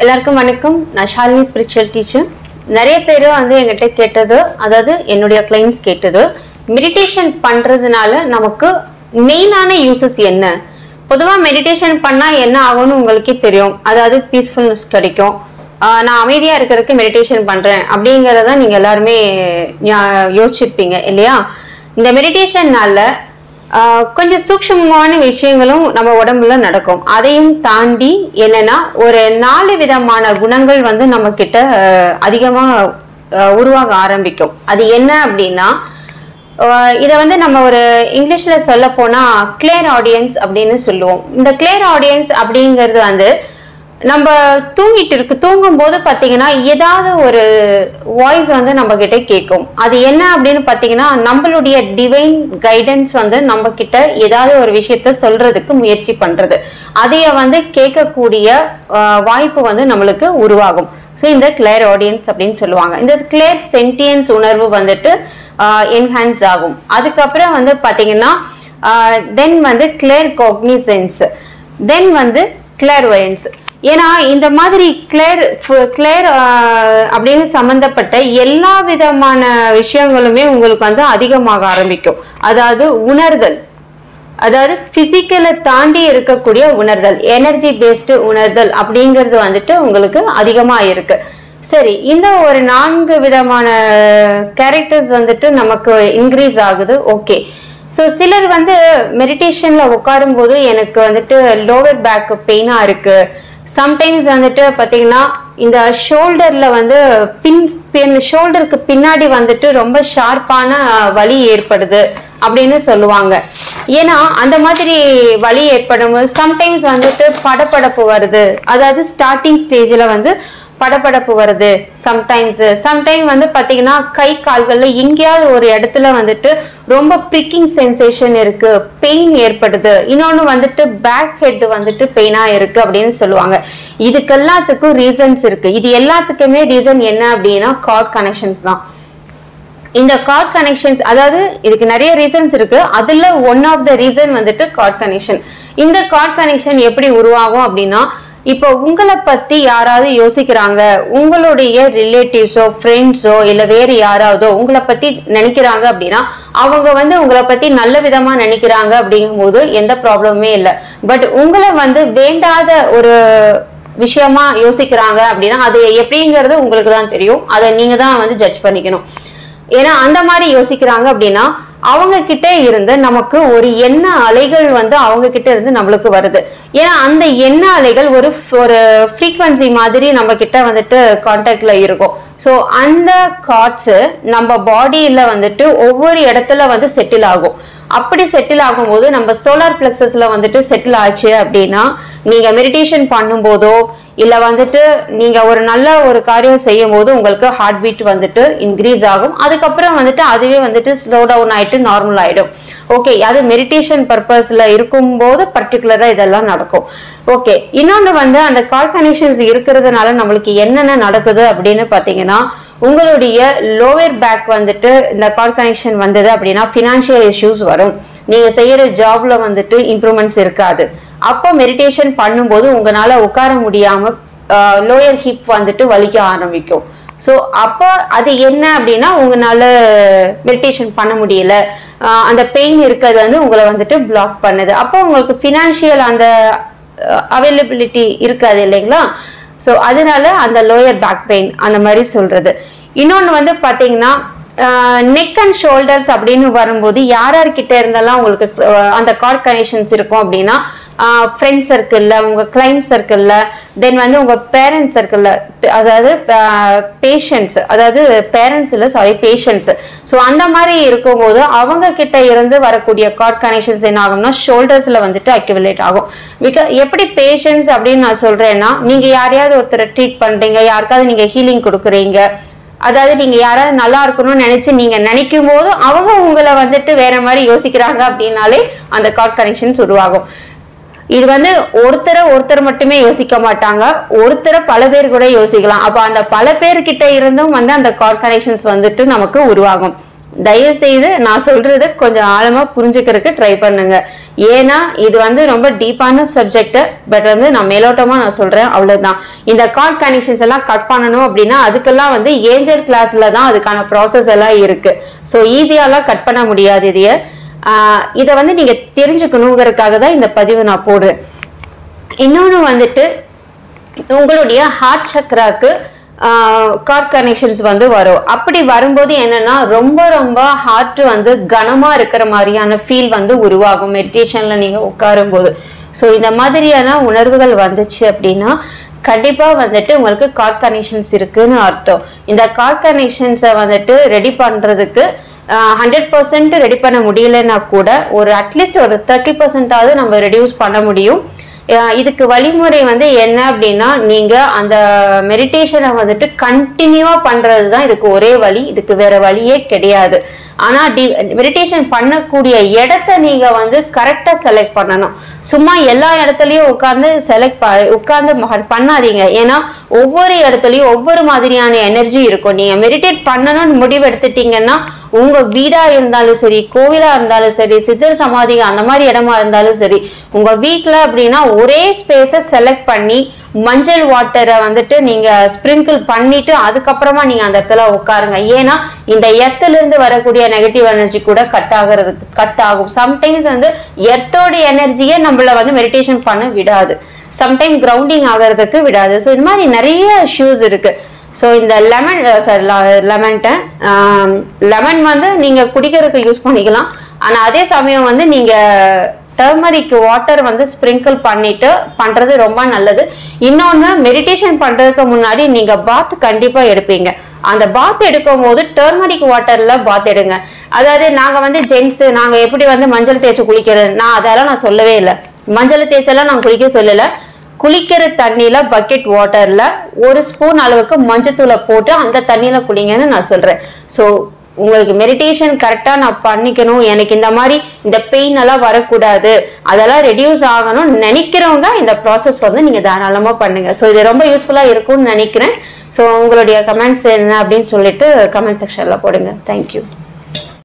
எல்லாருக்கும் வணக்கம் நான் ஷாலினி ஸ்பிரிச்சுவல் டீச்சர் நிறைய பேர் வந்து என்கிட்ட கேட்டது அதாவது என்னுடைய கிளைண்ட்ஸ் கேட்டது மெடிடேஷன் பண்றதுனால நமக்கு மெயினான யூசஸ் என்ன பொதுவாக மெடிடேஷன் பண்ணா என்ன ஆகும்னு உங்களுக்கே தெரியும் அதாவது பீஸ்ஃபுல்னஸ் கிடைக்கும் ஆஹ் நான் அமைதியா இருக்கிறதுக்கு மெடிடேஷன் பண்றேன் அப்படிங்கறத நீங்க எல்லாருமே ஞா- யோசிச்சிருப்பீங்க இல்லையா இந்த மெடிடேஷன்னால ஆஹ் கொஞ்சம் சூக்ஷ்மமான விஷயங்களும் நம்ம உடம்புல நடக்கும் அதையும் தாண்டி என்னன்னா ஒரு நாலு விதமான குணங்கள் வந்து நம்ம கிட்ட ஆஹ் அதிகமா ஆஹ் உருவாக ஆரம்பிக்கும் அது என்ன அப்படின்னா ஆஹ் இதை வந்து நம்ம ஒரு இங்கிலீஷ்ல சொல்ல போனா கிளியர் ஆடியன்ஸ் அப்படின்னு சொல்லுவோம் இந்த கிளியர் ஆடியன்ஸ் அப்படிங்கிறது வந்து நம்ம தூங்கிட்டு இருக்கு தூங்கும் போது பாத்தீங்கன்னா ஏதாவது ஒரு வாய்ஸ் வந்து நம்ம கிட்ட கேட்கும் அது என்ன அப்படின்னு பாத்தீங்கன்னா நம்மளுடைய டிவைன் கைடன்ஸ் வந்து நம்ம கிட்ட ஏதாவது ஒரு விஷயத்த சொல்றதுக்கு முயற்சி பண்றது அதைய வந்து கேட்கக்கூடிய ஆஹ், வாய்ப்பு வந்து நம்மளுக்கு உருவாகும் ஸோ இந்த கிளியர் ஆடியன்ஸ் அப்படின்னு சொல்லுவாங்க இந்த கிளியர் சென்டியன்ஸ் உணர்வு வந்துட்டு என்ஹான்ஸ் ஆகும் அதுக்கப்புறம் வந்து பாத்தீங்கன்னா தென் வந்து கிளியர் காக்னிசன்ஸ் தென் வந்து கிளேர்வயன்ஸ் ஏன்னா இந்த மாதிரி கிளேர் கிளேர் அப்படின்னு சம்பந்தப்பட்ட எல்லா விதமான விஷயங்களுமே உங்களுக்கு வந்து அதிகமாக ஆரம்பிக்கும் அதாவது உணர்தல் அதாவது பிசிக்கலை தாண்டி இருக்கக்கூடிய உணர்தல் எனர்ஜி பேஸ்டு உணர்தல் அப்படிங்கிறது வந்துட்டு உங்களுக்கு அதிகமா இருக்கு சரி இந்த ஒரு நான்கு விதமான கேரக்டர்ஸ் வந்துட்டு நமக்கு இன்க்ரீஸ் ஆகுது ஓகே ஸோ சிலர் வந்து மெடிடேஷன்ல உட்காரும் போது எனக்கு வந்துட்டு லோவர் பேக் பெயினா இருக்கு சம்டைம்ஸ் வந்துட்டு பாத்தீங்கன்னா இந்த ஷோல்டர்ல வந்து பின் பின் ஷோல்டருக்கு பின்னாடி வந்துட்டு ரொம்ப ஷார்ப்பான வலி ஏற்படுது அப்படின்னு சொல்லுவாங்க ஏன்னா அந்த மாதிரி வலி ஏற்படும் போது சம்டைம்ஸ் வந்துட்டு படபடப்பு வருது அதாவது ஸ்டார்டிங் ஸ்டேஜ்ல வந்து படபடப்பு வருது சம்டைம்ஸ் சம்டைம் வந்து பாத்தீங்கன்னா கை கால்கள்ல எங்கேயாவது ஒரு இடத்துல வந்துட்டு ரொம்ப பிரிக்கிங் சென்சேஷன் இருக்கு பெயின் ஏற்படுது இன்னொன்னு வந்துட்டு பேக் ஹெட் வந்துட்டு பெயினா இருக்கு அப்படின்னு சொல்லுவாங்க இதுக்கு எல்லாத்துக்கும் ரீசன்ஸ் இருக்கு இது எல்லாத்துக்குமே ரீசன் என்ன அப்படின்னா கார்ட் கனெக்ஷன்ஸ் தான் இந்த கார்ட் கனெக்ஷன்ஸ் அதாவது இதுக்கு நிறைய ரீசன்ஸ் இருக்கு அதுல ஒன் ஆஃப் த ரீசன் வந்துட்டு கார்ட் கனெக்ஷன் இந்த கார்ட் கனெக்ஷன் எப்படி உருவாகும் அப்படின்னா இப்போ உங்களை பத்தி யாராவது யோசிக்கிறாங்க உங்களுடைய ரிலேட்டிவ்ஸோ ஃப்ரெண்ட்ஸோ இல்ல வேற யாராவதோ உங்களை பத்தி நினைக்கிறாங்க அப்படின்னா அவங்க வந்து உங்களை பத்தி நல்ல விதமா நினைக்கிறாங்க அப்படிங்கும்போது எந்த ப்ராப்ளமுமே இல்லை பட் உங்களை வந்து வேண்டாத ஒரு விஷயமா யோசிக்கிறாங்க அப்படின்னா அது எப்படிங்கிறது உங்களுக்கு தான் தெரியும் அதை நீங்க தான் வந்து ஜட்ஜ் பண்ணிக்கணும் ஏன்னா அந்த மாதிரி யோசிக்கிறாங்க அப்படின்னா அவங்க கிட்ட இருந்து நமக்கு ஒரு எண்ண அலைகள் வந்து அவங்க கிட்ட இருந்து நம்மளுக்கு வருது ஏன்னா அந்த எண்ண அலைகள் ஒரு ஒரு ஃப்ரீக்வன்சி மாதிரி நம்ம கிட்ட வந்துட்டு கான்டாக்ட்ல இருக்கும் ஸோ அந்த கார்ட்ஸ் நம்ம பாடியில வந்துட்டு ஒவ்வொரு இடத்துல வந்து செட்டில் ஆகும் அப்படி செட்டில் ஆகும்போது நம்ம சோலார் பிளக்ஸஸ்ல வந்துட்டு செட்டில் ஆச்சு அப்படின்னா நீங்க மெடிடேஷன் பண்ணும்போதோ இல்ல வந்துட்டு நீங்க ஒரு நல்ல ஒரு காரியம் செய்யும் போது உங்களுக்கு ஹார்ட் பீட் வந்துட்டு இன்க்ரீஸ் ஆகும் அதுக்கப்புறம் வந்துட்டு அதுவே வந்துட்டு ஸ்லோ டவுன் ஆயிட்டு நார்மல் ஆயிடும் ஓகே அது மெடிடேஷன் பர்பஸ்ல இருக்கும்போது பர்டிகுலரா இதெல்லாம் நடக்கும் ஓகே இன்னொன்று வந்து அந்த கால் கனெக்ஷன்ஸ் இருக்கிறதுனால நம்மளுக்கு என்னென்ன நடக்குது அப்படின்னு பாத்தீங்கன்னா உங்களுடைய லோவர் பேக் வந்துட்டு இந்த கால் கனெக்ஷன் வந்தது அப்படின்னா ஃபினான்ஷியல் இஷ்யூஸ் வரும் நீங்க செய்யற ஜாப்ல வந்துட்டு இம்ப்ரூவ்மெண்ட்ஸ் இருக்காது அப்போ மெடிடேஷன் பண்ணும்போது உங்களால உட்கார முடியாம லோயர் ஹிப் வந்துட்டு வலிக்க ஆரம்பிக்கும் ஸோ அப்போ அது என்ன அப்படின்னா உங்களால மெடிடேஷன் பண்ண முடியல ஆஹ் அந்த பெயின் இருக்கிறது வந்து உங்களை வந்துட்டு பிளாக் பண்ணுது அப்போ உங்களுக்கு ஃபினான்ஷியல் அந்த அவைலபிலிட்டி இருக்காது இல்லைங்களா ஸோ அதனால அந்த லோயர் பேக் பெயின் அந்த மாதிரி சொல்றது இன்னொன்று வந்து பார்த்தீங்கன்னா நெக் அண்ட் ஷோல்டர்ஸ் அப்படின்னு வரும்போது யார் யார்கிட்ட இருந்தெல்லாம் உங்களுக்கு அஹ், அந்த கார்ட் கனெக்ஷன்ஸ் இருக்கும் அப்படின்னா ஃப்ரெண்ட் சர்க்கிளில் உங்கள் கிளைண்ட் சர்க்கிளில் தென் வந்து உங்கள் பேரண்ட்ஸ் சர்க்கிளில் அதாவது பேஷண்ட்ஸ் அதாவது பேரண்ட்ஸ் இல்லை சாரி பேஷண்ட்ஸ் ஸோ அந்த மாதிரி இருக்கும்போது அவங்க கிட்ட இருந்து வரக்கூடிய கார்ட் கனெக்ஷன்ஸ் என்ன ஆகும்னா ஷோல்டர்ஸில் வந்துட்டு அக்யூமுலேட் ஆகும் பிகா எப்படி பேஷண்ட்ஸ் அப்படின்னு நான் சொல்கிறேன்னா நீங்கள் யாரையாவது ஒருத்தரை ட்ரீட் பண்ணுறீங்க யாருக்காவது நீங்கள் ஹீலிங் கொடுக்குறீங்க அதாவது நீங்க யாராவது நல்லா இருக்கணும்னு நினைச்சு நீங்க நினைக்கும் போது அவங்க உங்களை வந்துட்டு வேற மாதிரி யோசிக்கிறாங்க அப்படின்னாலே அந்த கார்ட் கனெக்ஷன்ஸ் உருவாகும் இது வந்து ஒருத்தரை ஒருத்தர் மட்டுமே யோசிக்க மாட்டாங்க ஒருத்தரை பல பேர் கூட யோசிக்கலாம் அப்ப அந்த பல பேர்கிட்ட இருந்தும் வந்து அந்த கார்ட் கனெக்ஷன்ஸ் வந்துட்டு நமக்கு உருவாகும் தயவு செய்து நான் சொல்றத கொஞ்சம் ஆழமா புரிஞ்சுக்கிறதுக்கு ட்ரை பண்ணுங்க ஏன்னா இது வந்து ரொம்ப டீப்பான சப்ஜெக்ட் பட் வந்து நான் மேலோட்டமா நான் சொல்றேன் அவ்வளவுதான் இந்த கார்ட் கனெக்ஷன்ஸ் எல்லாம் கட் பண்ணணும் அப்படின்னா அதுக்கெல்லாம் வந்து ஏஞ்சல் கிளாஸ்ல தான் அதுக்கான ப்ராசஸ் எல்லாம் இருக்கு ஸோ ஈஸியாலாம் கட் பண்ண முடியாது இதைய ஆஹ் இதை வந்து நீங்க தெரிஞ்சுக்கணுங்கிறதுக்காக தான் இந்த பதிவு நான் போடுறேன் இன்னொன்று வந்துட்டு உங்களுடைய ஹார்ட் சக்கராக்கு கார்ட் கனெக்ஷன்ஸ் வந்து வரும் அப்படி வரும்போது என்னன்னா ரொம்ப ரொம்ப ஹார்ட் வந்து கனமா இருக்கிற மாதிரியான ஃபீல் வந்து உருவாகும் மெடிடேஷன்ல நீங்க உட்காரும் போது ஸோ இந்த மாதிரியான உணர்வுகள் வந்துச்சு அப்படின்னா கண்டிப்பா வந்துட்டு உங்களுக்கு கார்ட் கனெக்ஷன்ஸ் இருக்குன்னு அர்த்தம் இந்த கார்ட் கனெக்ஷன்ஸை வந்துட்டு ரெடி பண்றதுக்கு ஹண்ட்ரட் பர்சன்ட் ரெடி பண்ண முடியலன்னா கூட ஒரு அட்லீஸ்ட் ஒரு தேர்ட்டி பர்சன்டாவது நம்ம ரெடியூஸ் பண்ண முடியும் அஹ் இதுக்கு வழிமுறை வந்து என்ன அப்படின்னா நீங்க அந்த மெடிடேஷனை வந்துட்டு கண்டினியூவா பண்றது தான் இதுக்கு ஒரே வழி இதுக்கு வேற வழியே கிடையாது ஆனா டி மெடிடேஷன் பண்ணக்கூடிய இடத்த நீங்க வந்து கரெக்டா செலக்ட் பண்ணணும் சும்மா எல்லா இடத்துலயும் உட்கார்ந்து செலக்ட் உட்கார்ந்து பண்ணாதீங்க ஏன்னா ஒவ்வொரு இடத்துலயும் ஒவ்வொரு மாதிரியான எனர்ஜி இருக்கும் நீங்க மெடிடேட் பண்ணணும்னு முடிவு எடுத்துட்டீங்கன்னா உங்க வீடா இருந்தாலும் சரி கோவிலா இருந்தாலும் சரி சித்தர் சமாதி அந்த மாதிரி இடமா இருந்தாலும் சரி உங்க வீட்ல அப்படின்னா ஒரே ஸ்பேஸை செலக்ட் பண்ணி மஞ்சள் வாட்டரை வந்துட்டு நீங்க ஸ்ப்ரிங்கிள் பண்ணிட்டு அதுக்கப்புறமா நீங்க அந்த இடத்துல உட்காருங்க ஏன்னா இந்த எர்த்துல இருந்து வரக்கூடிய நெகட்டிவ் எனர்ஜி கூட கட் ஆகுறதுக்கு கட் ஆகும் சம்டைம்ஸ் வந்து எர்த்தோட எனர்ஜியே நம்மள வந்து மெடிடேஷன் பண்ண விடாது சம்டைம் கிரவுண்டிங் ஆகிறதுக்கு விடாது ஸோ இது மாதிரி நிறைய இஷ்யூஸ் இருக்கு ஸோ இந்த லெமன் சார் லெமன்ட்ட லெமன் வந்து நீங்க குடிக்கிறதுக்கு யூஸ் பண்ணிக்கலாம் ஆனா அதே சமயம் வந்து நீங்க டர்மரிக் வாட்டர் வந்து ஸ்ப்ரிங்கிள் பண்ணிட்டு பண்றது ரொம்ப நல்லது இன்னொன்னு மெடிடேஷன் பண்றதுக்கு முன்னாடி நீங்க பாத் கண்டிப்பா எடுப்பீங்க அந்த பாத் எடுக்கும் போது டர்மரிக் வாட்டர்ல பாத் எடுங்க அதாவது நாங்க வந்து ஜென்ஸ் நாங்க எப்படி வந்து மஞ்சள் தேய்ச்சி குளிக்கிறது நான் அதெல்லாம் நான் சொல்லவே இல்லை மஞ்சள் தேய்ச்செல்லாம் நான் குளிக்க சொல்லல குளிக்கிற தண்ணியில பக்கெட் வாட்டர்ல ஒரு ஸ்பூன் அளவுக்கு மஞ்சத்தூளை போட்டு அந்த தண்ணியில குளிங்கன்னு நான் சொல்றேன் ஸோ உங்களுக்கு மெடிடேஷன் கரெக்டாக நான் பண்ணிக்கணும் எனக்கு இந்த மாதிரி இந்த பெயின் எல்லாம் வரக்கூடாது அதெல்லாம் ரெடியூஸ் ஆகணும்னு நினைக்கிறவங்க இந்த ப்ராசஸ் வந்து நீங்கள் தாராளமாக பண்ணுங்க ஸோ இது ரொம்ப யூஸ்ஃபுல்லாக இருக்கும்னு நினைக்கிறேன் ஸோ உங்களுடைய கமெண்ட்ஸ் என்ன அப்படின்னு சொல்லிட்டு கமெண்ட் செக்ஷனில் போடுங்க தேங்க்யூ